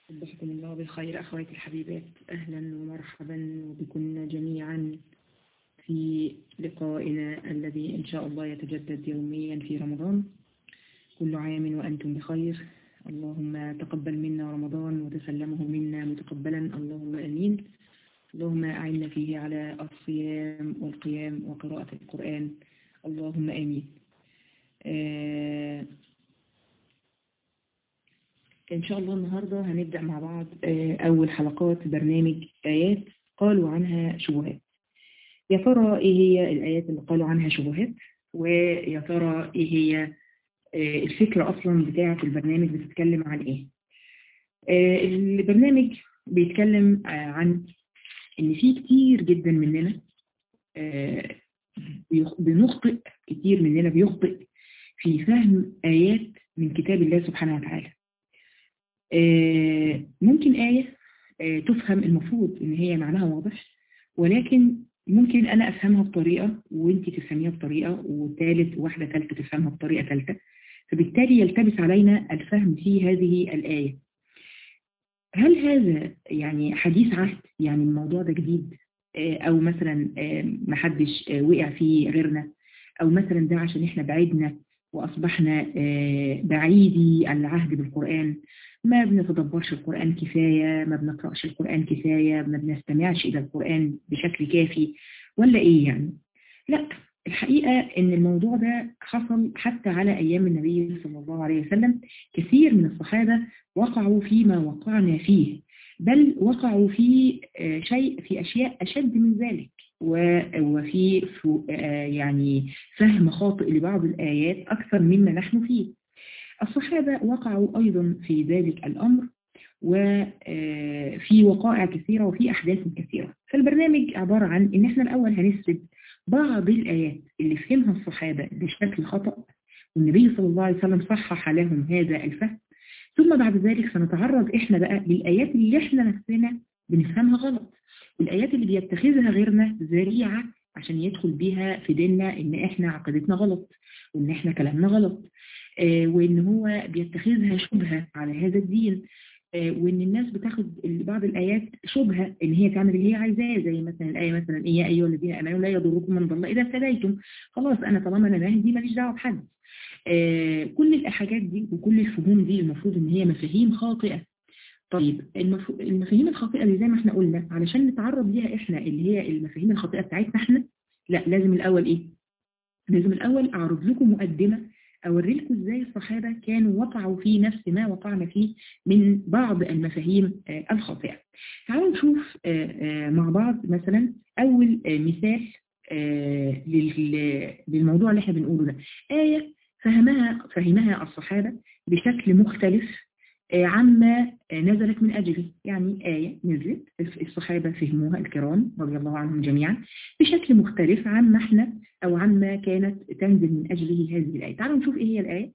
صبحكم الله بالخير أخواتي الحبيبات أهلا ومرحبا بكم جميعا في لقائنا الذي إن شاء الله يتجدد يوميا في رمضان كل عام وأنتم بخير اللهم تقبل منا رمضان وتسلمه منا متقبلا اللهم أمين اللهم أعنا فيه على الصيام والقيام وقراءة القرآن اللهم آمين آه إن شاء الله النهاردة هنبدأ مع بعض آه أول حلقات برنامج آيات قالوا عنها شبهات يا ترى إيه هي الآيات اللي قالوا عنها شبهات ويا ترى إيه هي آه الفكرة أصلا بتاعة البرنامج بتتكلم عن إيه آه البرنامج بيتكلم عن إن في كتير جدا مننا بنخطئ كتير مننا بيخطئ في فهم آيات من كتاب الله سبحانه وتعالى ممكن آية تفهم المفروض إن هي معناها واضح ولكن ممكن أنا أفهمها بطريقة وإنتي تفهميها بطريقة وثالث واحدة ثالثة تفهمها بطريقة ثالثة فبالتالي يلتبس علينا الفهم في هذه الآية هل هذا يعني حديث عهد يعني الموضوع ده جديد أو مثلا محدش وقع فيه غيرنا أو مثلا ده عشان إحنا بعيدنا وأصبحنا بعيدي العهد بالقرآن ما بنتدبرش القرآن كفاية ما بنقرأش القرآن كفاية ما بنستمعش إلى القرآن بشكل كافي ولا إيه يعني لا الحقيقة إن الموضوع ده حصل حتى على أيام النبي صلى الله عليه وسلم كثير من الصحابة وقعوا فيما وقعنا فيه بل وقعوا في شيء في أشياء أشد من ذلك وفي يعني فهم خاطئ لبعض الآيات أكثر مما نحن فيه الصحابة وقعوا أيضا في ذلك الأمر وفي وقائع كثيرة وفي أحداث كثيرة فالبرنامج عبارة عن إن إحنا الأول هنسرد بعض الآيات اللي فهمها الصحابة بشكل خطأ والنبي صلى الله عليه وسلم صحح لهم هذا الفهم ثم بعد ذلك سنتعرض إحنا بقى للآيات اللي إحنا نفسنا بنفهمها غلط والآيات اللي بيتخذها غيرنا ذريعة عشان يدخل بيها في ديننا إن إحنا عقيدتنا غلط وإن إحنا كلامنا غلط آه وإن هو بيتخذها شبهة على هذا الدين آه وإن الناس بتاخد بعض الآيات شبهة إن هي تعمل اللي هي عايزاه زي مثلا الآية مثلا إيه يا أيها الذين آمنوا لا يضركم من ضل إذا اهتديتم خلاص أنا طالما أنا مهدي ماليش دعوة بحد آه كل الحاجات دي وكل الفهوم دي المفروض إن هي مفاهيم خاطئة طيب المفاهيم الخاطئة اللي زي ما احنا قلنا علشان نتعرض ليها احنا اللي هي المفاهيم الخاطئة بتاعتنا احنا لا لازم الأول ايه لازم الأول أعرض لكم مقدمة أوري لكم ازاي الصحابة كانوا وقعوا في نفس ما وقعنا فيه من بعض المفاهيم الخاطئة تعالوا نشوف مع بعض مثلا أول مثال للموضوع اللي احنا بنقوله ده آية فهمها فهمها الصحابة بشكل مختلف عما نزلت من أجله يعني آية نزلت الصحابة فهموها الكرام رضي الله عنهم جميعا بشكل مختلف عما احنا أو عما كانت تنزل من أجله هذه الآية تعالوا نشوف إيه هي الآية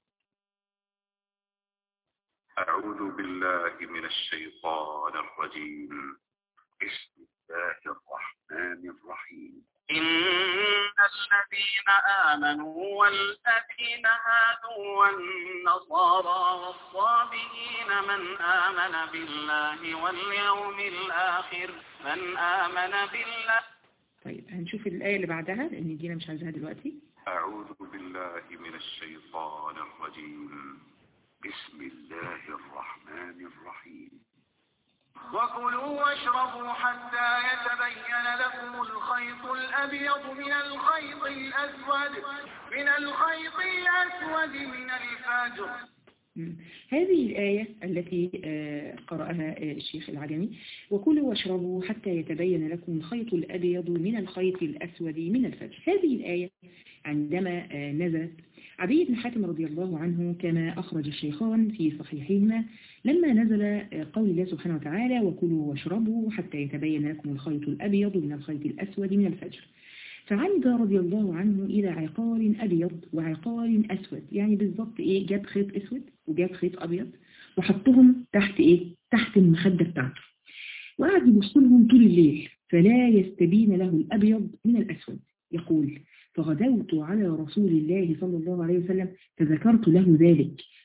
أعوذ بالله من الشيطان الرجيم بسم الله الرحمن الرحيم إن الذين آمنوا والذين هادوا والنصارى والصابئين من آمن بالله واليوم الآخر من آمن بالله طيب هنشوف الآية اللي بعدها لأن دي أنا مش عايزاها دلوقتي أعوذ بالله من الشيطان الرجيم بسم الله الرحمن الرحيم وكلوا واشربوا حتى يتبين لكم الخيط الأبيض من الخيط الأسود من الخيط الأسود من الفجر هذه الآية التي قرأها الشيخ العجمي وكلوا واشربوا حتى يتبين لكم الخيط الأبيض من الخيط الأسود من الفجر هذه الآية عندما نزلت عدي بن حاتم رضي الله عنه كما أخرج الشيخان في صحيحهما لما نزل قول الله سبحانه وتعالى وكلوا واشربوا حتى يتبين لكم الخيط الأبيض من الخيط الأسود من الفجر فعمد رضي الله عنه إلى عقار أبيض وعقار أسود يعني بالضبط إيه جاب خيط أسود وجاب خيط أبيض وحطهم تحت إيه تحت المخدة بتاعته وقعد يبص لهم طول الليل فلا يستبين له الأبيض من الأسود يقول فغدوت على رسول الله صلى الله عليه وسلم فذكرت له ذلك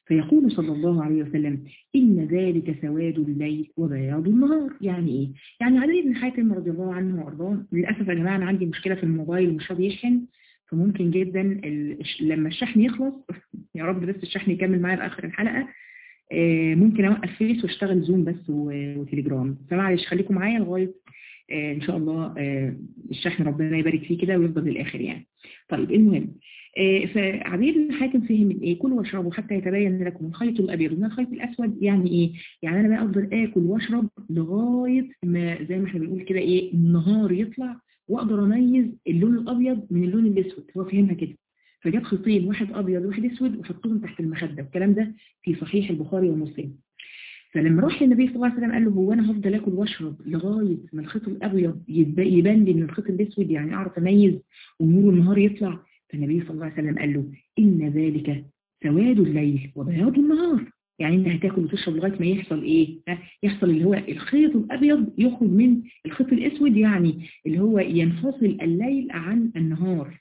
فيقول صلى الله عليه وسلم إن ذلك سواد الليل وبياض النهار يعني إيه؟ يعني علي بن حاتم رضي الله عنه وأرضاه للأسف يا جماعة أنا عندي مشكلة في الموبايل ومش راضي يشحن فممكن جدا ال... لما الشحن يخلص يا رب بس الشحن يكمل معايا لآخر الحلقة آه ممكن أوقف فيس واشتغل زوم بس وتليجرام فمعلش خليكم معايا لغاية آه إن شاء الله آه الشحن ربنا يبارك فيه كده ويفضل للآخر يعني طيب المهم فعبير بن حاتم فهم من ايه كلوا واشربوا حتى يتبين لكم الخيط الابيض من الخيط الاسود يعني ايه يعني انا بقى افضل اكل واشرب لغايه ما زي ما احنا بنقول كده ايه النهار يطلع واقدر اميز اللون الابيض من اللون الاسود هو فهمها كده فجاب خيطين واحد ابيض وواحد اسود وحطهم تحت المخده والكلام ده في صحيح البخاري ومسلم فلما راح للنبي صلى الله عليه وسلم قال له هو انا هفضل اكل واشرب لغايه ما الخيط الابيض يبان لي من الخيط الاسود يعني اعرف اميز ونور النهار يطلع فالنبي صلى الله عليه وسلم قال له إن ذلك سواد الليل وبياض النهار يعني انت هتاكل وتشرب لغايه ما يحصل ايه يحصل اللي هو الخيط الابيض يخرج من الخيط الاسود يعني اللي هو ينفصل الليل عن النهار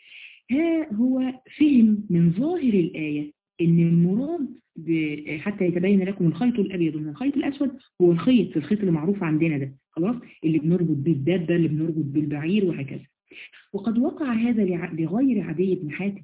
ها هو فهم من ظاهر الايه ان المراد حتى يتبين لكم الخيط الابيض من الخيط الاسود هو الخيط الخيط اللي معروف عندنا ده خلاص اللي بنربط بيه الدابه اللي بنربط بيه البعير وهكذا وقد وقع هذا لغير عدي بن حاتم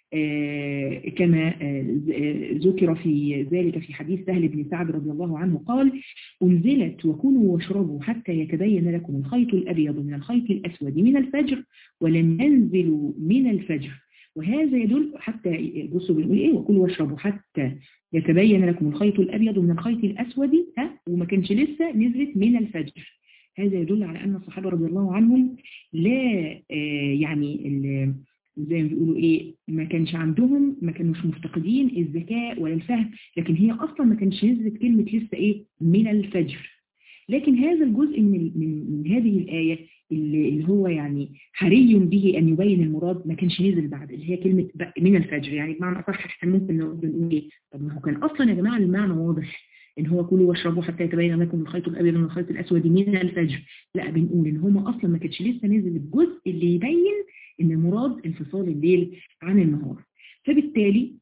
آه كما آه ذكر في ذلك في حديث سهل بن سعد رضي الله عنه قال أنزلت وكلوا واشربوا حتى يتبين لكم الخيط الأبيض من الخيط الأسود من الفجر ولم ينزلوا من الفجر وهذا يدل حتى بصوا بنقول ايه وكلوا واشربوا حتى يتبين لكم الخيط الأبيض من الخيط الأسود ها وما كانش لسه نزلت من الفجر هذا يدل على أن الصحابة رضي الله عنهم لا آه يعني زي ما بيقولوا ايه ما كانش عندهم ما كانوش مفتقدين الذكاء ولا الفهم لكن هي اصلا ما كانش نزلت كلمة لسه ايه من الفجر لكن هذا الجزء من من, من هذه الآية اللي, اللي هو يعني حري به أن يبين المراد ما كانش نزل بعد اللي هي كلمة من الفجر يعني بمعنى أصح احنا ممكن نقول ايه طب ما هو كان أصلا يا جماعة المعنى واضح ان هو كلوا واشربوا حتى يتبين لكم الخيط الابيض من الخيط الاسود من الفجر لا بنقول ان هما اصلا ما كانش لسه نزل الجزء اللي يبين ان المراد انفصال الليل عن النهار فبالتالي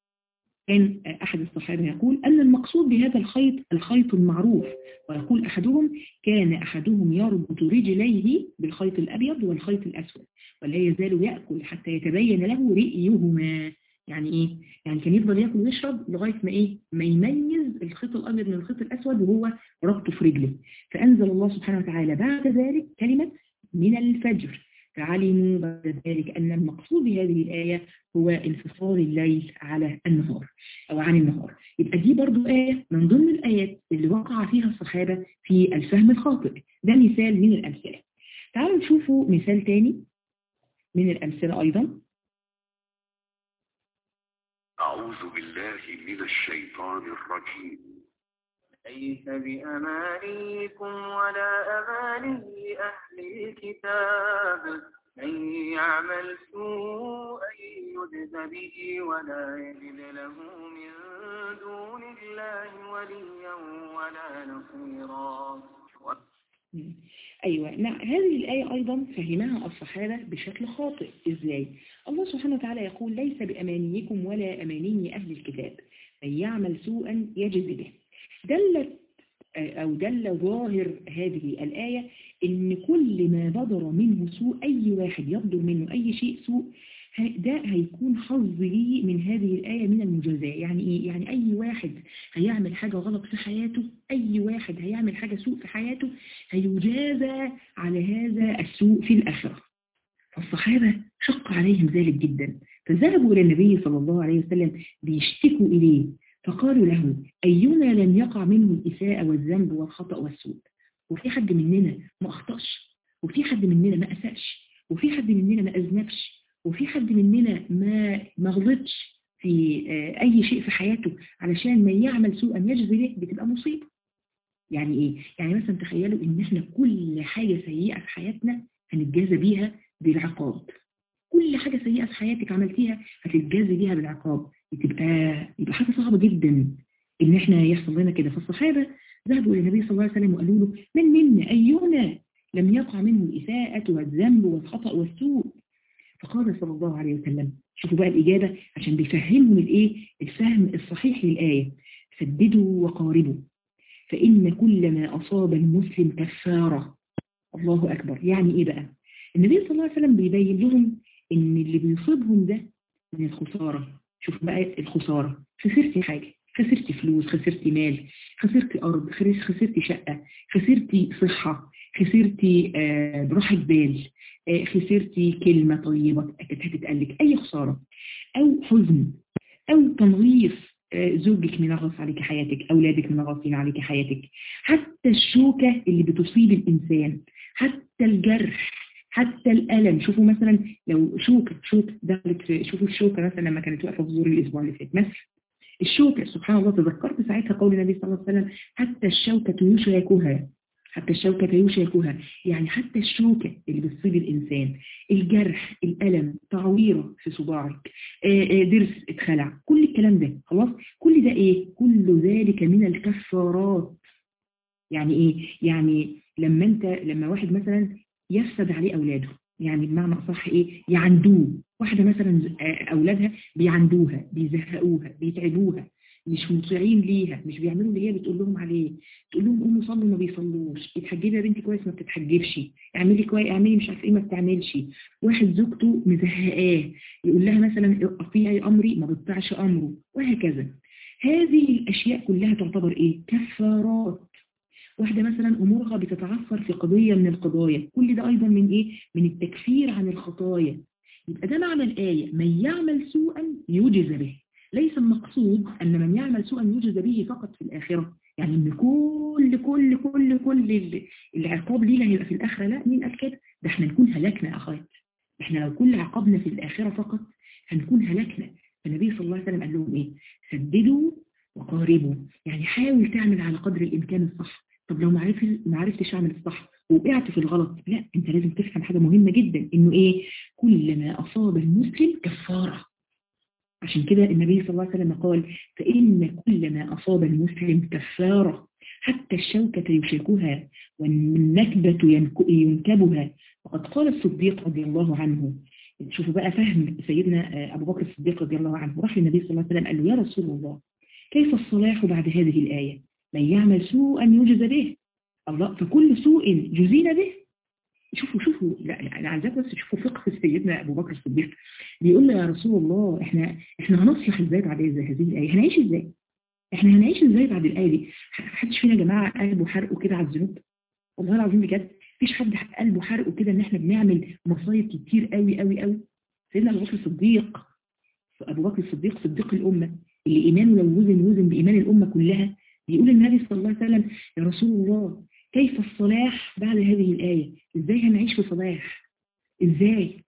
كان احد الصحابه يقول ان المقصود بهذا الخيط الخيط المعروف ويقول احدهم كان احدهم يربط رجليه بالخيط الابيض والخيط الاسود ولا يزال ياكل حتى يتبين له رئيهما يعني ايه يعني كان يفضل ياكل ويشرب لغايه ما ايه ما يميز الخيط الابيض من الخيط الاسود وهو ربطه في رجله فانزل الله سبحانه وتعالى بعد ذلك كلمه من الفجر فعلموا بعد ذلك ان المقصود بهذه الايه هو انفصال الليل على النهار او عن النهار يبقى دي برضو ايه من ضمن الايات اللي وقع فيها الصحابه في الفهم الخاطئ ده مثال من الامثله تعالوا نشوفوا مثال تاني من الامثله ايضا أعوذ بالله من الشيطان الرجيم ليس بأمانيكم ولا أماني أهل الكتاب من يعمل سوءا يجز به ولا يجد له من دون الله وليا ولا نصيرا أيوة نعم هذه الآية أيضا فهمها الصحابة بشكل خاطئ إزاي؟ الله سبحانه وتعالى يقول ليس بأمانيكم ولا أماني أهل الكتاب من يعمل سوءا يجز به دلت أو دل ظاهر هذه الآية إن كل ما بدر منه سوء أي واحد يبدر منه أي شيء سوء ده هيكون حظ لي من هذه الآية من المجازاة يعني إيه؟ يعني أي واحد هيعمل حاجة غلط في حياته أي واحد هيعمل حاجة سوء في حياته هيجازى على هذا السوء في الآخرة فالصحابة شق عليهم ذلك جدا فذهبوا إلى النبي صلى الله عليه وسلم بيشتكوا إليه فقالوا له أينا لم يقع منه الإساءة والذنب والخطأ والسوء وفي حد مننا ما أخطأش وفي حد مننا ما أسأش وفي حد مننا ما أذنبش وفي حد مننا ما ما غلطش في أي شيء في حياته علشان ما يعمل سوءا يجزي به بتبقى مصيبة يعني إيه؟ يعني مثلا تخيلوا إن إحنا كل حاجة سيئة في حياتنا هنتجازى بيها بالعقاب كل حاجة سيئة في حياتك عملتيها هتتجازي بيها بالعقاب بتبقى يبقى حاجة صعبة جدا إن إحنا يحصل لنا كده فالصحابة ذهبوا إلى النبي صلى الله عليه وسلم وقالوا له من منا أينا لم يقع منه الإساءة والذنب والخطأ والسوء فقال صلى الله عليه وسلم شوفوا بقى الإجابة عشان بيفهمهم الإيه الفهم الصحيح للآية سددوا وقاربوا فإن كل ما أصاب المسلم كفارة الله أكبر يعني إيه بقى النبي صلى الله عليه وسلم بيبين لهم إن اللي بيصيبهم ده من الخسارة شوف بقى الخسارة خسرتي حاجة خسرتي فلوس خسرتي مال خسرتي أرض خسرتي شقة خسرتي صحة خسرتي آه براحة بال آه خسرتي كلمة طيبة كانت هتتقلك أي خسارة أو حزن أو تنغيص آه زوجك منغص عليك حياتك أولادك منغصين عليك حياتك حتى الشوكة اللي بتصيب الإنسان حتى الجرح حتى الألم شوفوا مثلا لو شوكة شوكة دخلت في شوفوا الشوكة مثلا لما كانت واقفة في زور الأسبوع اللي فات مثلا الشوكة سبحان الله تذكرت ساعتها قول النبي صلى الله عليه وسلم حتى الشوكة يشركها حتى الشوكة يشركها يعني حتى الشوكة اللي بتصيب الإنسان الجرح الألم تعويرة في صباعك درس اتخلع كل الكلام ده خلاص كل ده ايه كل ذلك من الكفارات يعني ايه يعني لما انت لما واحد مثلا يفسد عليه اولاده يعني بمعنى اصح ايه يعندوه واحده مثلا اولادها بيعندوها بيزهقوها بيتعبوها مش مطيعين ليها مش بيعملوا اللي هي بتقول لهم عليه تقول لهم قوموا صلوا ما بيصلوش اتحجبي يا بنتي كويس ما بتتحجبش اعملي كويس اعملي مش عارف ايه ما بتعملش واحد زوجته مزهقاه يقول لها مثلا اطيعي امري ما بتطيعش امره وهكذا هذه الاشياء كلها تعتبر ايه كفارات واحدة مثلا أمورها بتتعثر في قضية من القضايا كل ده أيضا من إيه؟ من التكفير عن الخطايا يبقى ده معنى الآية من يعمل سوءا يجز به ليس المقصود أن من يعمل سوءا يجز به فقط في الآخرة يعني ان كل كل كل كل العقاب لينا هيبقى في الآخرة لا مين قال كده ده احنا نكون هلكنا أخوات احنا لو كل عقابنا في الآخرة فقط هنكون هلكنا فالنبي صلى الله عليه وسلم قال لهم ايه سددوا وقاربوا يعني حاول تعمل على قدر الإمكان الصح طب لو ما عرفتش اعمل الصح وقعت في الغلط لا انت لازم تفهم حاجة مهمة جدا انه ايه كل ما اصاب المسلم كفارة عشان كده النبي صلى الله عليه وسلم قال فإن كل ما أصاب المسلم كفارة حتى الشوكة يشاكها والنكبة ينكبها وقد قال الصديق رضي الله عنه شوفوا بقى فهم سيدنا أبو بكر الصديق رضي الله عنه راح للنبي صلى الله عليه وسلم قال له يا رسول الله كيف الصلاح بعد هذه الآية من يعمل سوءا يجز به الله فكل سوء جزينا به شوفوا شوفوا لا انا عايزاك بس تشوفوا فقه سيدنا ابو بكر الصديق بيقول له يا رسول الله احنا احنا هنصلح ازاي بعد هذه الايه هنعيش ازاي احنا هنعيش ازاي بعد الايه دي محدش فينا يا جماعه قلبه حرقه كده على الذنوب والله العظيم بجد مفيش حد قلبه حرقه كده ان احنا بنعمل مصايب كتير قوي قوي قوي سيدنا ابو بكر الصديق ابو بكر الصديق صديق الامه اللي ايمانه لو وزن وزن بايمان الامه كلها بيقول النبي صلى الله عليه وسلم يا رسول الله كيف الصلاح بعد هذه الآية ازاي هنعيش في صلاح ازاي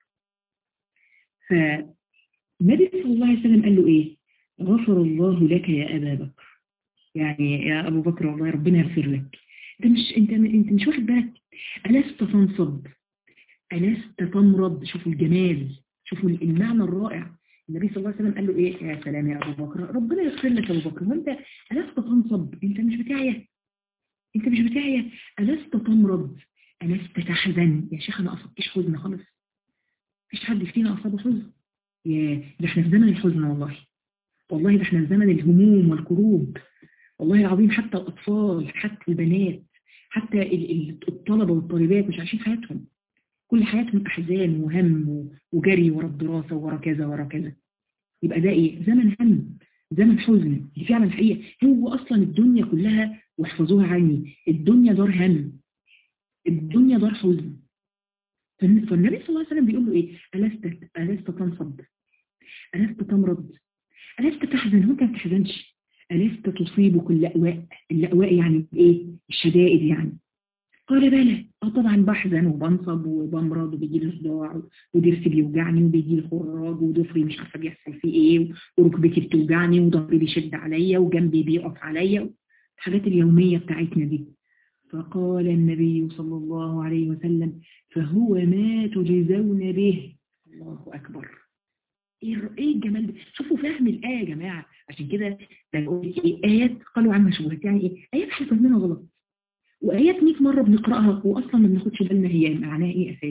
فالنبي صلى الله عليه وسلم قال له ايه غفر الله لك يا أبا بكر يعني يا أبو بكر والله ربنا يغفر لك انت مش انت انت مش واخد بالك ألست تنصب ألست تمرض شوفوا الجمال شوفوا المعنى الرائع النبي صلى الله عليه وسلم قال له ايه يا سلام يا ابو بكر ربنا يغفر لك يا ابو بكر وانت ألست تنصب انت مش بتاعية انت مش بتاعية ألست تمرض ألست تحزن يا شيخ انا اصبتش حزن خالص مفيش حد فينا اصابه حزن يا ده احنا في زمن الحزن والله والله ده احنا في زمن الهموم والكروب والله العظيم حتى الاطفال حتى البنات حتى الطلبة والطالبات مش عايشين حياتهم كل حياتهم أحزان وهم وجري ورا الدراسة ورا كذا ورا كذا يبقى ده إيه زمن هم زمن حزن دي فعلا حقيقة هو أصلا الدنيا كلها واحفظوها عني الدنيا دار هم الدنيا دار حزن فالنبي صلى الله عليه وسلم بيقول له إيه ألست, ألست تنصب ألست تمرض ألست تحزن هو انت ما تحزنش ألست تصيبك اللأواء اللأواء يعني إيه الشدائد يعني قال بلى اه طبعا بحزن وبنصب وبمرض وبيجي لي صداع وضرسي بيوجعني وبيجي لي خراج وضفري مش عارفه بيحصل فيه ايه وركبتي بتوجعني وضهري بيشد عليا وجنبي بيقف عليا الحاجات اليوميه بتاعتنا دي فقال النبي صلى الله عليه وسلم فهو ما تجزون به الله اكبر ايه ايه الجمال ده شوفوا فهم الايه يا جماعه عشان كده بقول ايه ايات قالوا عنها شبهات يعني ايه ايات احنا فاهمينها غلط وايات 100 مره بنقراها واصلا ما بناخدش بالنا هي معناها ايه اساسا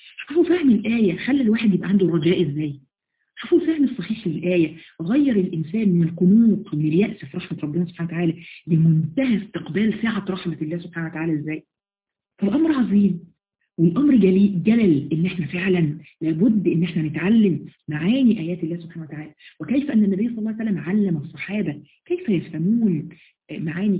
شوفوا فهم الآية خلى الواحد يبقى عنده رجاء ازاي شوفوا الفهم الصحيح للآية غير الإنسان من القنوط ومن اليأس في رحمة ربنا سبحانه وتعالى لمنتهى استقبال سعة رحمة الله سبحانه وتعالى ازاي فالأمر عظيم والأمر جليل جلل إن احنا فعلا لابد إن احنا نتعلم معاني آيات الله سبحانه وتعالى وكيف أن النبي صلى الله عليه وسلم علم الصحابة كيف يفهمون معاني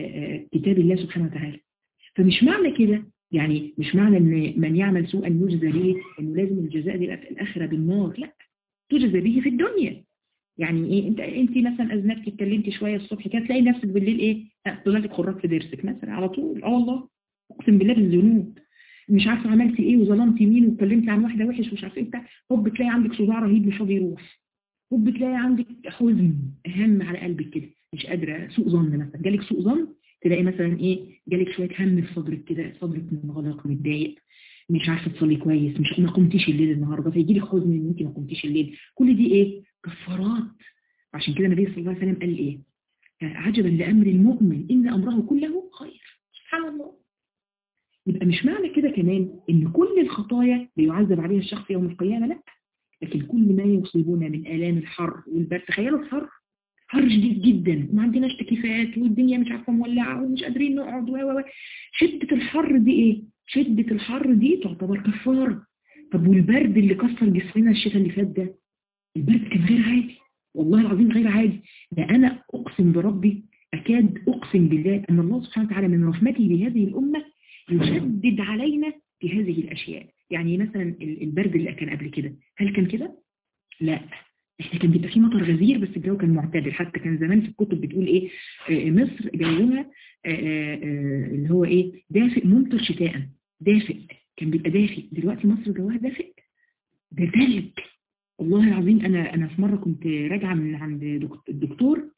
كتاب الله سبحانه وتعالى فمش معنى كده يعني مش معنى ان من يعمل سوءا يجزى به انه لازم الجزاء دي في الاخره بالنار لا تجزى به في الدنيا يعني ايه انت انت مثلا اذنبتي اتكلمتي شويه الصبح كده تلاقي نفسك بالليل ايه طلع لك خراج في ضرسك مثلا على طول اه والله اقسم بالله بالذنوب مش عارفه عملتي ايه وظلمتي مين واتكلمتي عن واحده وحش ومش عارفه ايه بتاع هوب تلاقي عندك صداع رهيب مش راضي يروح هوب تلاقي عندك حزن هم على قلبك كده مش قادره سوء ظن مثلا جالك سوء ظن تلاقي مثلا ايه جالك شويه هم في صدرك كده صدرك منغلق متضايق مش عارفه تصلي كويس مش ما قمتيش الليل النهارده فيجي لك حزن ان انت ما قمتيش الليل كل دي ايه كفارات عشان كده النبي صلى الله عليه وسلم قال ايه عجبا لامر المؤمن ان امره كله خير سبحان الله يبقى مش معنى كده كمان ان كل الخطايا بيعذب عليها الشخص يوم القيامه لا لكن كل ما يصيبنا من الام الحر والبرد تخيلوا الحر حر شديد جدا وما عندناش تكييفات والدنيا مش عارفه مولعه ومش قادرين نقعد و و شده الحر دي ايه شده الحر دي تعتبر كفاره طب والبرد اللي كسر جسمنا الشتاء اللي فات ده البرد كان غير عادي والله العظيم غير عادي ده انا اقسم بربي اكاد اقسم بالله ان الله سبحانه وتعالى من رحمته بهذه الامه يشدد علينا في هذه الاشياء يعني مثلا البرد اللي كان قبل كده هل كان كده لا احنا كان بيبقى في مطر غزير بس الجو كان معتدل حتى كان زمان في الكتب بتقول ايه آه مصر جوها آه آه اللي هو ايه دافئ ممطر شتاء دافئ كان بيبقى دافئ دلوقتي مصر جوها دافئ ده تلج والله العظيم انا انا في مره كنت راجعه من عند الدكتور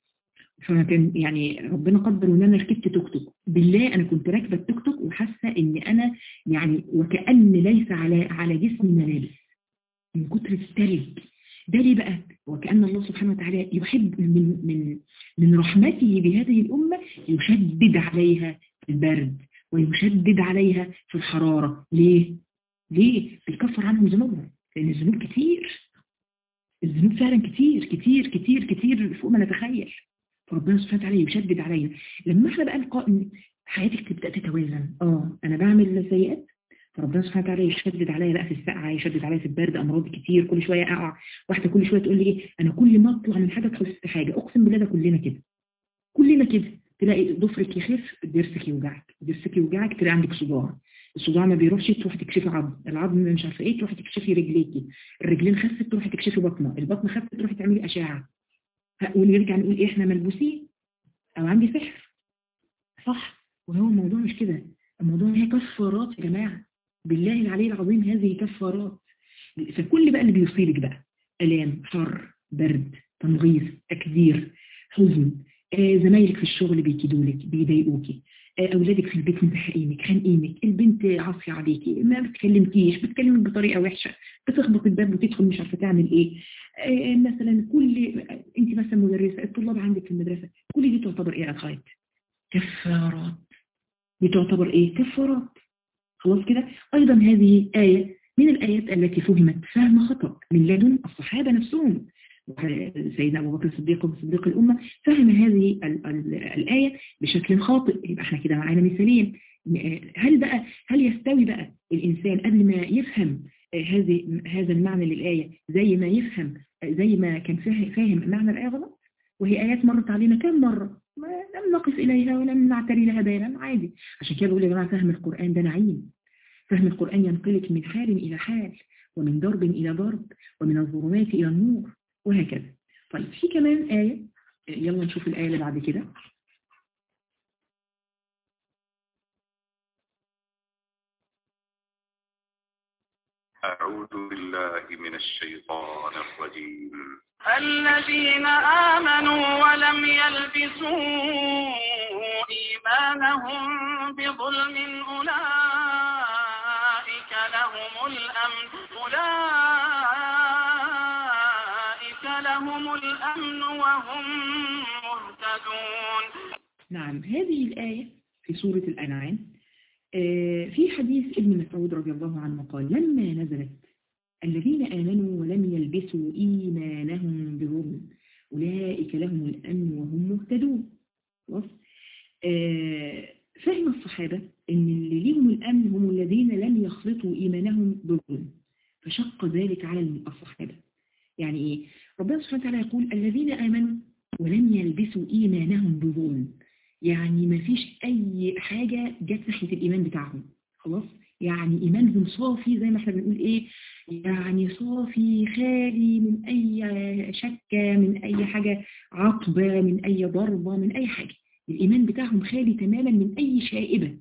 فكان يعني ربنا قدر ان انا ركبت توك توك بالله انا كنت راكبه التوك توك وحاسه ان انا يعني وكأن ليس على على جسمي ملابس من كتر الثلج ده ليه بقى وكأن الله سبحانه وتعالى يحب من من من رحمته بهذه الأمة يشدد عليها في البرد ويشدد عليها في الحرارة ليه؟ ليه؟ بيكفر عنهم ذنوبهم لأن الذنوب كتير الذنوب فعلا كتير كتير كتير كتير فوق ما نتخيل فربنا سبحانه وتعالى يشدد علينا لما احنا بقى نقائم حياتك تبدأ تتوازن اه انا بعمل سيئات فربنا سبحانه وتعالى يشدد عليا بقى في السقعة يشدد عليا في البرد امراض كتير كل شوية اقع واحدة كل شوية تقول لي ايه انا كل ما اطلع من حاجة ادخل في حاجة اقسم بالله ده كلنا كده كلنا كده تلاقي ضفرك يخف ضرسك يوجعك ضرسك يوجعك تلاقي عندك صداع الصداع ما بيروحش تروح تكشفي عظم العظم مش عارفه ايه تروح تكشفي رجليكي الرجلين خفت تروح تكشفي بطنه البطن خفت تروح تعملي اشعه ونرجع نقول ايه احنا ملبوسين او عندي سحر صح وهو الموضوع مش كده الموضوع هي كفارات يا جماعه بالله العلي العظيم هذه كفارات فكل بقى اللي بيصيبك بقى الام حر برد تنغيص تكدير حزن آه زمايلك في الشغل بيكيدولك بيضايقوكي آه اولادك في البيت مزهقينك خانقينك البنت عاصيه عليكي ما بتكلمكيش بتكلمك بطريقه وحشه بتخبط الباب وتدخل مش عارفه تعمل ايه آه مثلا كل انت مثلا مدرسه الطلاب عندك في المدرسه كل دي تعتبر ايه يا كفارات دي تعتبر ايه كفارات خلاص كده أيضا هذه آية من الآيات التي فهمت فهم خطأ من لدن الصحابة نفسهم سيدنا أبو بكر الصديق وصديق الأمة فهم هذه ال ال الآية بشكل خاطئ يبقى احنا كده معانا مثالين هل بقى هل يستوي بقى الإنسان قبل ما يفهم هذه هذا المعنى للآية زي ما يفهم زي ما كان فاهم معنى الآية غلط وهي آيات مرت علينا كم مرة ما لم نقف إليها ولم نعتري لها بالا عادي عشان كده بقول يا جماعة فهم القرآن ده نعيم فهم القرآن ينقلك من حال إلى حال ومن ضرب إلى ضرب ومن الظلمات إلى النور وهكذا طيب في كمان آية يلا نشوف الآية اللي بعد كده أعوذ بالله من الشيطان الرجيم الذين آمنوا ولم يلبسوا إيمانهم بظلم أولئك لهم الأمن أولئك لهم الأمن وهم مهتدون نعم هذه الآية في سورة الأنعام آه، في حديث ابن مسعود رضي الله عنه قال لما نزلت الذين آمنوا ولم يلبسوا إيمانهم بظلم أولئك لهم الأمن وهم مهتدون خلاص آه، فهم الصحابة أن اللي ليهم الأمن هم الذين لم يخلطوا إيمانهم بظلم فشق ذلك على الصحابة يعني إيه؟ ربنا سبحانه وتعالى يقول الذين آمنوا ولم يلبسوا إيمانهم بظلم يعني ما فيش أي حاجة جت ناحية الإيمان بتاعهم خلاص يعني إيمانهم صافي زي ما احنا بنقول إيه يعني صافي خالي من أي شكة من أي حاجة عقبة من أي ضربة من أي حاجة الإيمان بتاعهم خالي تماما من أي شائبة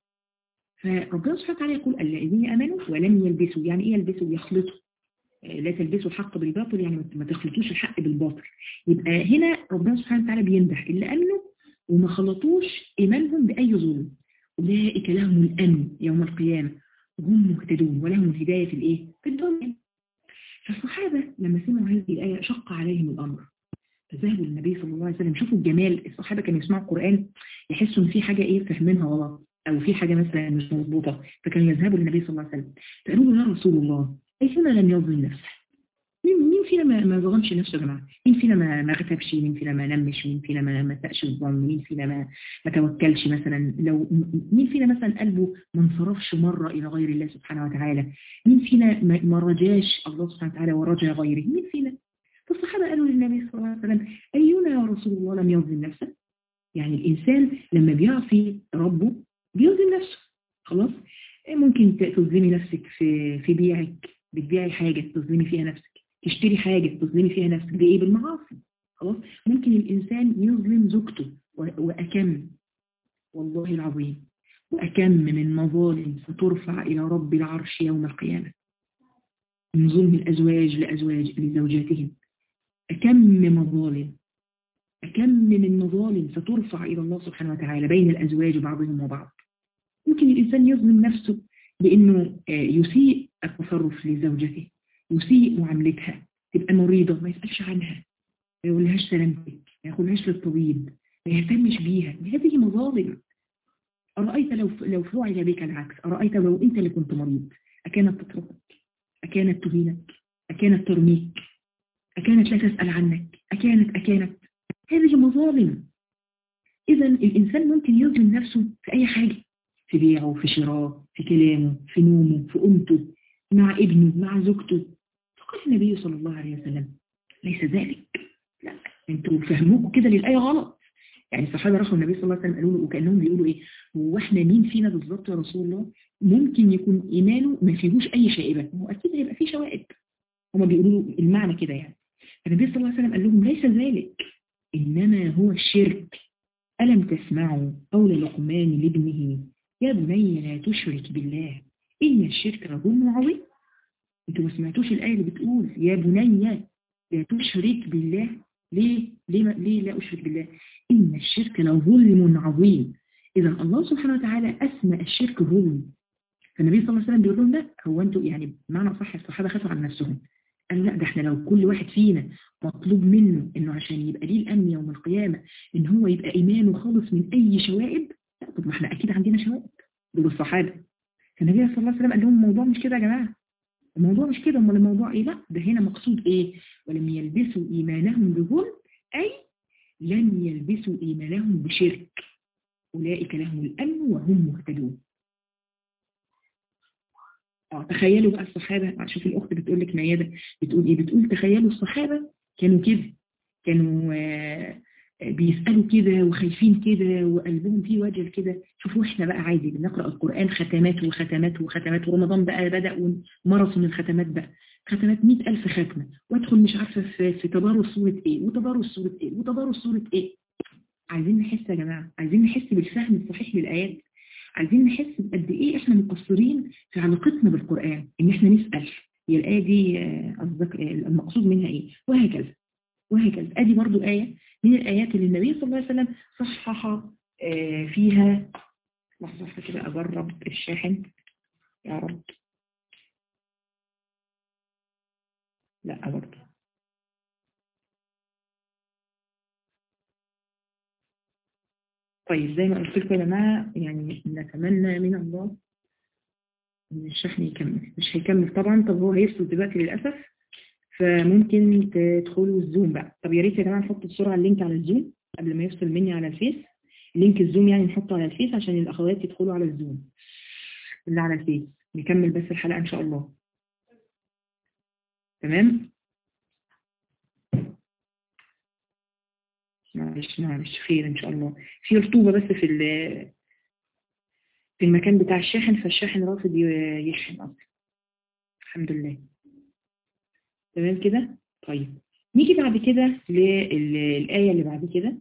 فربنا سبحانه وتعالى يقول الذين أمنوا ولم يلبسوا يعني إيه يلبسوا يخلطوا آه، لا تلبسوا الحق بالباطل يعني ما- ما تخلطوش الحق بالباطل يبقى هنا ربنا سبحانه وتعالى بيمدح اللي أمنوا وما خلطوش إيمانهم بأي ظلم أولئك لهم الأمن يوم القيامة وهم مهتدون ولهم الهداية في الإيه؟ في الدنيا فالصحابة لما سمعوا هذه الآية شق عليهم الأمر فذهبوا للنبي صلى الله عليه وسلم شوفوا الجمال الصحابة كانوا يسمعوا القرآن يحسوا إن في حاجة إيه فاهمينها غلط أو في حاجة مثلا مش مظبوطة فكانوا يذهبوا للنبي صلى الله عليه وسلم فقالوا له يا رسول الله أينا لم يظلم نفسه مين مين فينا ما ما ظلمش نفسه يا جماعه؟ مين فينا ما ما غتبش؟ مين فينا ما نمش؟ مين فينا ما ما سأش الظن؟ مين فينا ما ما توكلش مثلا؟ لو م- مين فينا مثلا قلبه ما انصرفش مره الى غير الله سبحانه وتعالى؟ مين فينا ما ما رجاش الله سبحانه وتعالى ورجا غيره؟ مين فينا؟ فالصحابه قالوا للنبي صلى الله عليه وسلم اينا يا رسول الله لم يظلم نفسه؟ يعني الانسان لما بيعصي ربه بيظلم نفسه خلاص؟ ممكن ت- تظلمي نفسك في في بيعك بتبيعي حاجه تظلمي فيها نفسك تشتري حاجة تظلمي فيها نفسك بإيه بالمعاصي خلاص ممكن الإنسان يظلم زوجته و- وأكم والله العظيم وأكم من مظالم سترفع إلى رب العرش يوم القيامة من ظلم الأزواج لأزواج لزوجاتهم أكم مظالم أكم من مظالم سترفع إلى الله سبحانه وتعالى بين الأزواج بعضهم وبعض ممكن الإنسان يظلم نفسه بأنه آه، يسيء التصرف لزوجته يسيء معاملتها تبقى مريضة ما يسألش عنها ما يقولهاش سلامتك ما ياخدهاش للطبيب ما يهتمش بيها هذه مظالم أرأيت لو لو فعل بك العكس أرأيت لو أنت اللي كنت مريض أكانت تتركك أكانت تهينك أكانت ترميك أكانت لا تسأل عنك أكانت أكانت هذه مظالم إذا الإنسان ممكن يظلم نفسه في أي حاجة في بيعه في شراه في كلامه في نومه في قومته مع ابنه مع زوجته فقال النبي صلى الله عليه وسلم ليس ذلك لا انتوا فهموكوا كده للآية غلط يعني الصحابة راحوا النبي صلى الله عليه وسلم قالوا له وكأنهم بيقولوا ايه هو احنا مين فينا بالظبط يا رسول الله ممكن يكون ايمانه ما فيهوش اي شائبة هو اكيد هيبقى فيه شوائب هما بيقولوا له المعنى كده يعني فالنبي صلى الله عليه وسلم قال لهم ليس ذلك انما هو الشرك ألم تسمعوا قول لقمان لابنه يا بني لا تشرك بالله إن الشرك لظلم عظيم انتوا ما سمعتوش الآية اللي بتقول يا بني لا تشرك بالله ليه ليه, ما ليه لا أشرك بالله إن الشرك لظلم عظيم إذا الله سبحانه وتعالى أسمى الشرك ظلم فالنبي صلى الله عليه وسلم بيقول لهم لا هو أنتوا يعني بمعنى صح الصحابة خافوا عن نفسهم قالوا لا ده احنا لو كل واحد فينا مطلوب منه انه عشان يبقى ليه الامن يوم القيامة ان هو يبقى ايمانه خالص من اي شوائب لا طب ما احنا اكيد عندنا شوائب دول الصحابة فالنبي صلى الله عليه وسلم قال لهم الموضوع مش كده يا جماعة الموضوع مش كده امال الموضوع ايه لا ده هنا مقصود ايه ولم يلبسوا ايمانهم بظلم اي لم يلبسوا ايمانهم بشرك اولئك لهم الامن وهم مهتدون اه تخيلوا بقى الصحابة شوف الأخت بتقول لك ميادة بتقول إيه بتقول تخيلوا الصحابة كانوا كده كانوا آه بيسألوا كده وخايفين كده وقلبهم فيه وجل كده شوفوا احنا بقى عادي بنقرأ القرآن ختمات وختمات وختمات ورمضان بقى بدأ وماراثون الختمات بقى ختمات مئة ألف ختمة وادخل مش عارفة في, في تدارس سورة ايه وتدارس سورة ايه وتدارس سورة ايه عايزين نحس يا جماعة عايزين نحس بالفهم الصحيح للآيات عايزين نحس بقد ايه احنا مقصرين في علاقتنا بالقرآن ان احنا نسأل هي الآية دي قصدك المقصود منها ايه وهكذا وهكذا ادي برضو آية من الآيات اللي النبي صلى الله عليه وسلم صحح فيها لحظة كده أجرب الشاحن يا رب لا برضو طيب زي ما قلت لكم يا جماعة يعني نتمنى من الله ان الشحن يكمل مش هيكمل طبعا طب هو هيفصل دلوقتي للأسف فممكن تدخلوا الزوم بقى طب يا ريت يا جماعة نحط بسرعة اللينك على الزوم قبل ما يفصل مني على الفيس لينك الزوم يعني نحطه على الفيس عشان الأخوات يدخلوا على الزوم اللي على الفيس نكمل بس الحلقة إن شاء الله تمام معلش معلش خير إن شاء الله في رطوبة بس في في المكان بتاع الشاحن فالشاحن رافض يشحن أصلا الحمد لله تمام كده طيب نيجي بعد كده للآية اللي بعد كده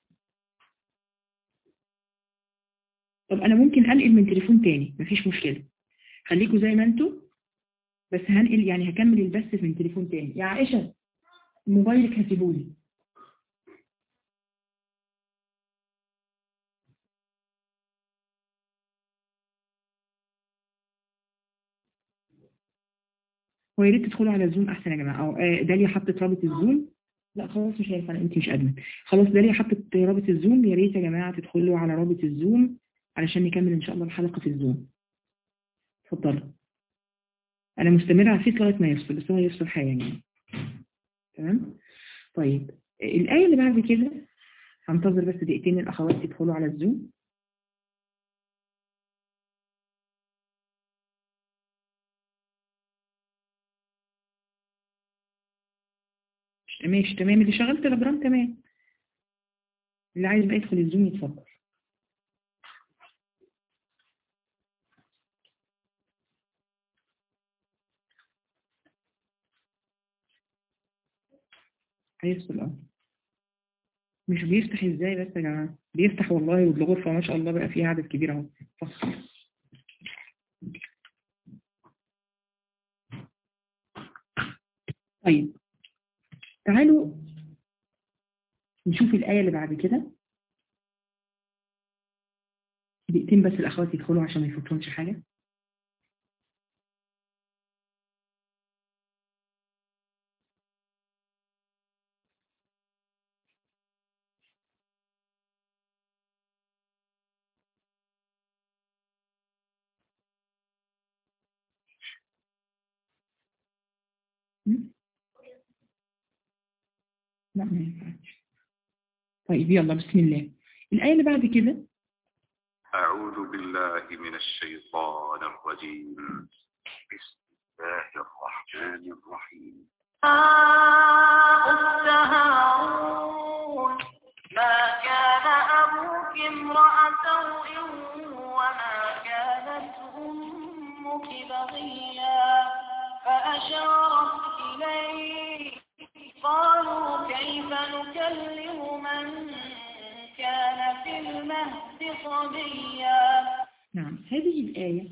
طب أنا ممكن أنقل من تليفون تاني مفيش مشكلة خليكوا زي ما انتوا بس هنقل يعني هكمل البث من تليفون تاني يا عائشة موبايلك هسيبولي هو يا ريت تدخلوا على الزوم احسن يا جماعه او داليا حطت رابط الزوم لا خلاص مش هينفع انت مش ادمن خلاص داليا حطت رابط الزوم يا ريت يا جماعه تدخلوا على رابط الزوم علشان نكمل ان شاء الله الحلقه في الزوم اتفضلوا انا مستمره على الفيس لغايه ما يفصل بس هو يفصل حالا يعني تمام طيب الايه اللي بعد كده هنتظر بس دقيقتين الاخوات يدخلوا على الزوم ماشي تمام اللي شغال تليجرام تمام اللي عايز بقى يدخل الزوم يتفضل هيفصل اه مش بيفتح ازاي بس يا جماعه بيفتح والله والغرفه ما شاء الله بقى فيها عدد كبير اهو فصل طيب تعالوا نشوف الآية اللي بعد كده دقيقتين بس الأخوات يدخلوا عشان ما يفوتهمش حاجة لا ما ينفعش طيب يلا بسم الله الآية اللي بعد كده أعوذ بالله من الشيطان الرجيم بسم الله الرحمن الرحيم أخت هارون ما كان أبوك امرأ سوء وما كانت أمك بغيا فأشارت إليه قالوا كيف نكلم من كان في المهد صبيا نعم هذه الآية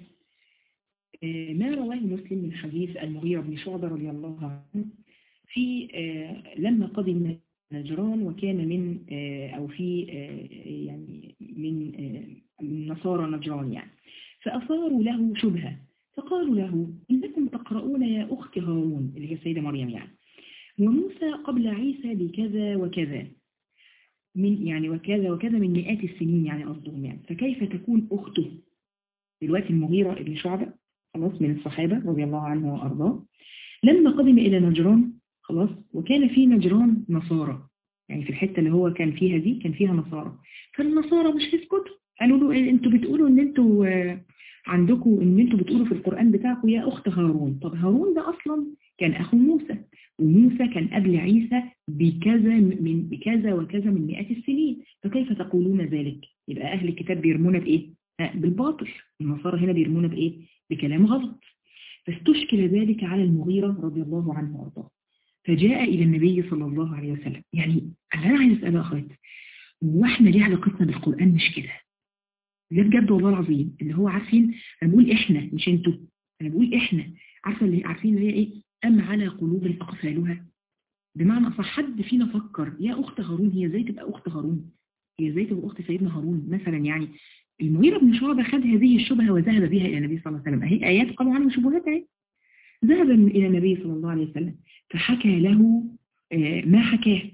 آه، ما رواه مسلم من حديث المغيرة بن شعبة رضي الله عنه في آه، لما قدم نجران وكان من آه، أو في آه، يعني من آه، من نصارى نجران يعني فأثاروا له شبهة فقالوا له إنكم تقرؤون يا أخت هارون اللي هي السيدة مريم يعني وموسى قبل عيسى بكذا وكذا من يعني وكذا وكذا من مئات السنين يعني قصدهم يعني فكيف تكون أخته دلوقتي المغيرة ابن شعبة خلاص من الصحابة رضي الله عنه وأرضاه لما قدم إلى نجران خلاص وكان في نجران نصارى يعني في الحتة اللي هو كان فيها دي كان فيها نصارى فالنصارى مش هيسكتوا قالوا له إيه انتوا بتقولوا ان انتوا آه، عندكم ان انتوا بتقولوا في القرآن بتاعكم يا أخت هارون طب هارون ده أصلا كان أخو موسى وموسى كان قبل عيسى بكذا من بكذا وكذا من مئات السنين فكيف تقولون ذلك يبقى أهل الكتاب بيرمونا بإيه آه، بالباطل النصارى هنا بيرمونا بإيه بكلام غلط فاستشكل ذلك على المغيرة رضي الله عنه وارضاه فجاء إلى النبي صلى الله عليه وسلم يعني أنا عايز أسأل يا أخوات واحنا ليه علاقتنا بالقرآن مش كده لا بجد والله العظيم اللي هو عارفين أنا بقول إحنا مش أنتوا أنا بقول إحنا عارفة اللي عارفين اللي هي إيه أم على قلوب أقفالها بمعنى أصح حد فينا فكر يا أخت هارون هي ازاي تبقى أخت هارون هي ازاي تبقى أخت سيدنا هارون مثلا يعني المغيرة بن شعبة خد هذه الشبهة وذهب بها إلى النبي صلى الله عليه وسلم أهي آيات قالوا عنها شبهات أهي ذهب إلى النبي صلى الله عليه وسلم فحكى له آه، ما حكاه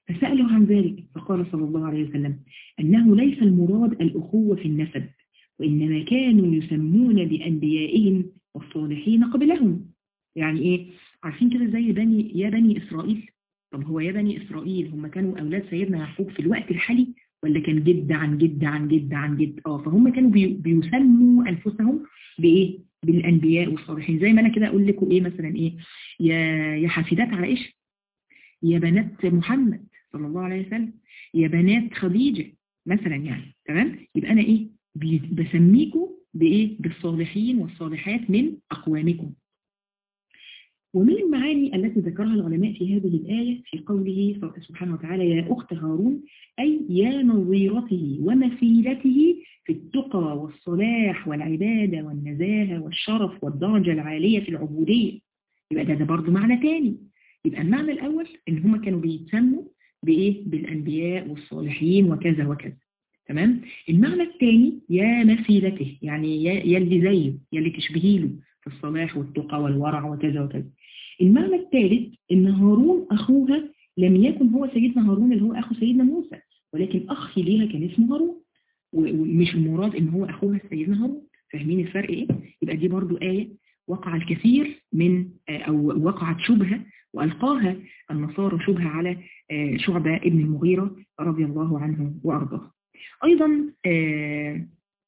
فسألوا عن ذلك فقال صلى الله عليه وسلم أنه ليس المراد الأخوة في النسب وإنما كانوا يسمون بأنبيائهم والصالحين قبلهم يعني إيه عارفين كده زي بني يا بني إسرائيل طب هو يا بني إسرائيل هم كانوا أولاد سيدنا يعقوب في الوقت الحالي ولا كان جد عن جد عن جد عن جد اه فهم كانوا بي بيسموا أنفسهم بإيه بالأنبياء والصالحين زي ما أنا كده أقول لكم إيه مثلا إيه يا يا حفيدات عائشة يا بنات محمد صلى الله عليه وسلم يا بنات خديجة مثلا يعني تمام يبقى أنا إيه بسميكم بإيه بالصالحين والصالحات من أقوامكم ومن المعاني التي ذكرها العلماء في هذه الآية في قوله سبحانه وتعالى يا أخت هارون أي يا نظيرته ومثيلته في التقى والصلاح والعبادة والنزاهة والشرف والدرجة العالية في العبودية يبقى ده, ده برضه معنى تاني يبقى المعنى الأول إن هما كانوا بيتسموا بإيه بالأنبياء والصالحين وكذا وكذا تمام المعنى الثاني يا مثيلته يعني يا اللي زيه يا اللي تشبهي له في الصلاح والتقى والورع وكذا وكذا المعنى الثالث ان هارون اخوها لم يكن هو سيدنا هارون اللي هو اخو سيدنا موسى ولكن اخ ليها كان اسمه هارون ومش المراد ان هو اخوها سيدنا هارون فاهمين الفرق ايه يبقى دي برضو آية وقع الكثير من او وقعت شبهة والقاها النصارى شبهة على شعبة ابن المغيرة رضي الله عنه وارضاه ايضا آه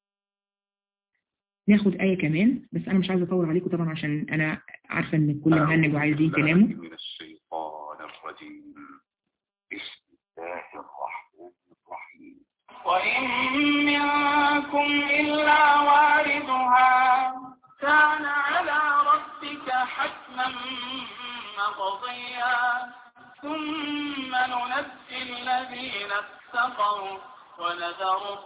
ناخد آية كمان بس أنا مش عايزة أطول عليكم طبعا عشان أنا عارفة إن الكل مهنج وعايزين كلامه من الشيطان الرجيم بسم الله الرحمن الرحيم وإن منكم إلا واردها كان على ربك حتما مقضيا ثم ننجي الذين اتقوا ونذر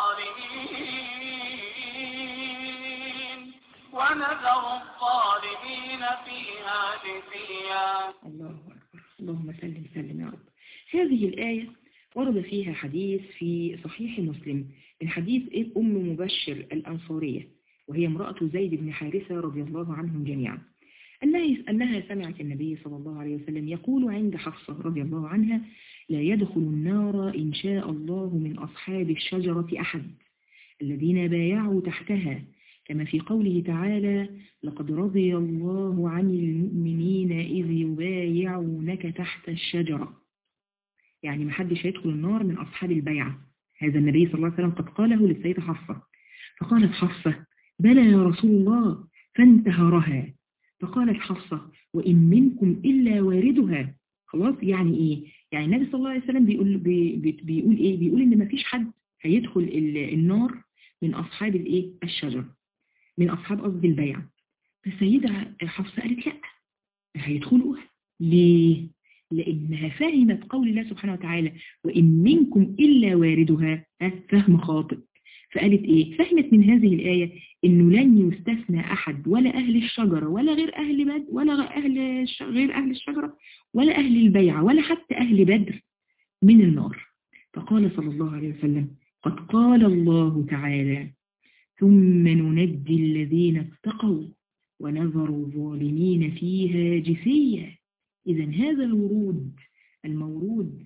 الظالمين ونذر الظالمين فيها جثيا الله أكبر اللهم سلم سلم يا رب هذه الآية ورد فيها حديث في صحيح مسلم من حديث أم مبشر الأنصارية وهي امرأة زيد بن حارثة رضي الله عنهم جميعا أنها, أنها سمعت النبي صلى الله عليه وسلم يقول عند حفصة رضي الله عنها لا يدخل النار إن شاء الله من أصحاب الشجرة أحد الذين بايعوا تحتها كما في قوله تعالى لقد رضي الله عن المؤمنين إذ يبايعونك تحت الشجرة يعني ما حدش هيدخل النار من أصحاب البيعة هذا النبي صلى الله عليه وسلم قد قاله للسيدة حفصة فقالت حفصة بلى يا رسول الله فانتهرها فقالت حفصة وإن منكم إلا واردها خلاص يعني إيه يعني النبي صلى الله عليه وسلم بيقول, بي بيقول إيه بيقول إن ما فيش حد هيدخل النار من أصحاب الإيه الشجر من أصحاب قصد البيعة فالسيدة حفصة قالت لا هيدخلوا ليه لأنها فهمت قول الله سبحانه وتعالى وإن منكم إلا واردها فهم خاطئ فقالت إيه فهمت من هذه الآية إنه لن يستثنى أحد ولا أهل الشجرة ولا غير أهل بد ولا أهل غير أهل الشجرة ولا أهل البيعة ولا حتى أهل بدر من النار فقال صلى الله عليه وسلم قد قال الله تعالى ثم ننجي الذين اتقوا ونذر الظالمين فيها جثيا إذا هذا الورود المورود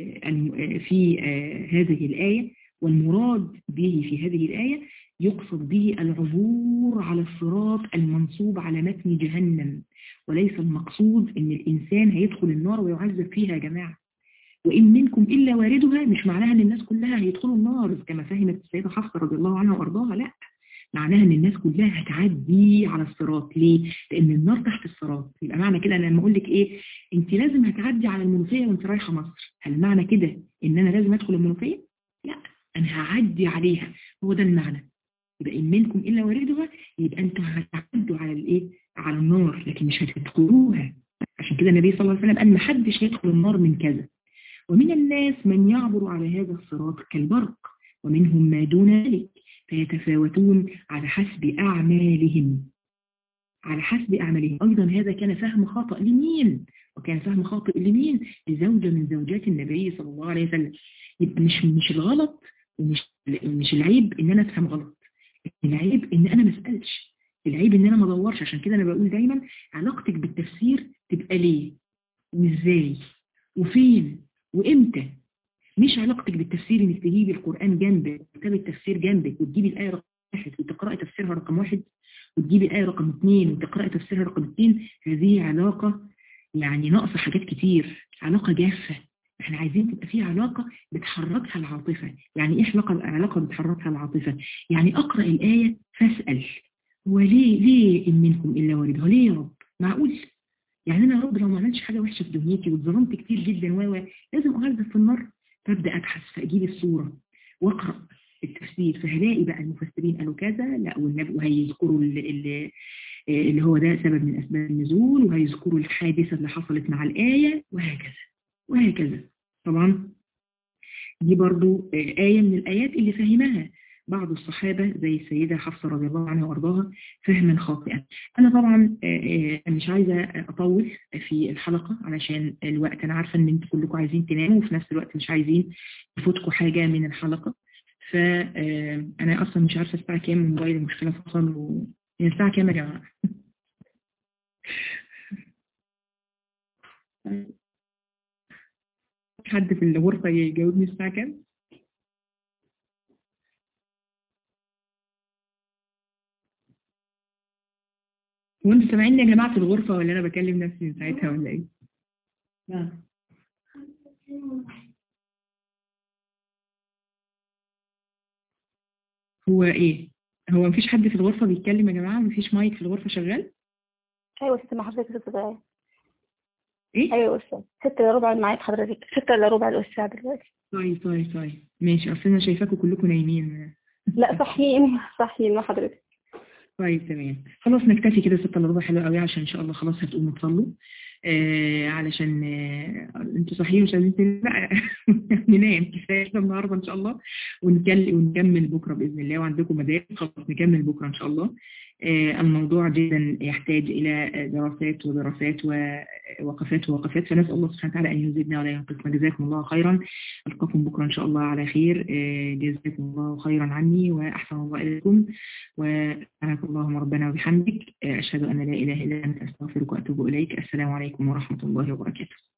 في هذه الآية والمراد به في هذه الآية يقصد به العبور على الصراط المنصوب على متن جهنم وليس المقصود ان الإنسان هيدخل النار ويعذب فيها يا جماعة وإن منكم إلا واردها مش معناها ان الناس كلها هيدخلوا النار كما فهمت السيدة حفصة رضي الله عنها وأرضاها لا معناها ان الناس كلها هتعدي على الصراط ليه؟ لان النار تحت الصراط يبقى معنى كده انا لما اقول لك ايه انت لازم هتعدي على المنوفيه وانت رايحه مصر هل معنى كده ان انا لازم ادخل المنوفيه؟ لا انا هعدي عليها هو ده المعنى يبقى ان منكم الا واردها يبقى انتوا هتعدوا على الايه؟ على النار لكن مش هتدخلوها عشان كده النبي صلى الله عليه وسلم قال ما حدش هيدخل النار من كذا ومن الناس من يعبر على هذا الصراط كالبرق ومنهم ما دون ذلك فيتفاوتون على حسب أعمالهم على حسب أعمالهم أيضا هذا كان فهم خاطئ لمين وكان فهم خاطئ لمين لزوجة من زوجات النبي صلى الله عليه وسلم يبقى مش مش الغلط ومش مش العيب ان انا افهم غلط العيب ان انا ما اسالش العيب ان انا ما ادورش عشان كده انا بقول دايما علاقتك بالتفسير تبقى ليه وازاي وفين وامتى مش علاقتك بالتفسير انك تجيبي القرآن جنبك كتاب التفسير جنبك وتجيبي الآية رقم واحد وتقرأي تفسيرها رقم واحد وتجيبي الآية رقم اثنين وتقرأي تفسيرها رقم اثنين هذه علاقة يعني ناقصة حاجات كتير علاقة جافة احنا عايزين تبقى في علاقة بتحركها العاطفة يعني ايه علاقة علاقة بتحركها العاطفة يعني اقرأ الآية فاسأل وليه ليه إن منكم إلا واردها ليه يا رب معقول يعني أنا يا رب لو ما عملتش حاجة وحشة في دنيتي واتظلمت كتير جدا و لازم أغلب في النار فابدأ أبحث فأجيب الصورة وأقرأ التفسير فهلاقي بقى المفسرين قالوا كذا لا والنبي وهيذكروا اللي, اللي هو ده سبب من أسباب النزول وهيذكروا الحادثة اللي حصلت مع الآية وهكذا وهكذا طبعا دي برضو آية من الآيات اللي فهمها بعض الصحابة زي السيدة حفصة رضي الله عنها وارضاها فهما خاطئا أنا طبعا مش عايزة أطول في الحلقة علشان الوقت أنا عارفة أن أنتم كلكم عايزين تناموا وفي نفس الوقت مش عايزين يفوتكم حاجة من الحلقة فأنا أصلا مش عارفة الساعة كام الموبايل المشكلة فصل و... الساعة كام يا جماعة حد في الغرفة يجاوبني الساعة كام؟ وانتوا سامعيني يا جماعة في الغرفة ولا أنا بكلم نفسي من ساعتها ولا إيه؟ لا هو إيه؟ هو مفيش حد في الغرفة بيتكلم يا جماعة؟ مفيش مايك في الغرفة شغال؟ ايوه ست مع حضرتك ست دقايق إيه؟ ايوه استاذ ستة الا ربع معايا حضرتك ستة الا ربع الساعة دلوقتي طيب طيب طيب ماشي أصل أنا شايفاكم كلكم نايمين لا صحيين صحيين مع حضرتك طيب تمام خلاص نكتفي كده ستة الا ربع حلو قوي عشان إن شاء الله خلاص هتقوموا تصلوا آه علشان آه انتوا صحيين مش عايزين لا ننام كفايه النهارده ان شاء الله ونكل ونكمل بكره باذن الله وعندكم مدارس خلاص نكمل بكره ان شاء الله آه الموضوع جدا يحتاج الى دراسات ودراسات ووقفات ووقفات فنسال الله سبحانه وتعالى ان يزيدنا ولا ينقصنا جزاكم الله خيرا القاكم بكره ان شاء الله على خير جزاكم الله خيرا عني واحسن الله اليكم وسبحانك اللهم ربنا وبحمدك اشهد ان لا اله الا انت استغفرك واتوب اليك السلام عليكم ورحمه الله وبركاته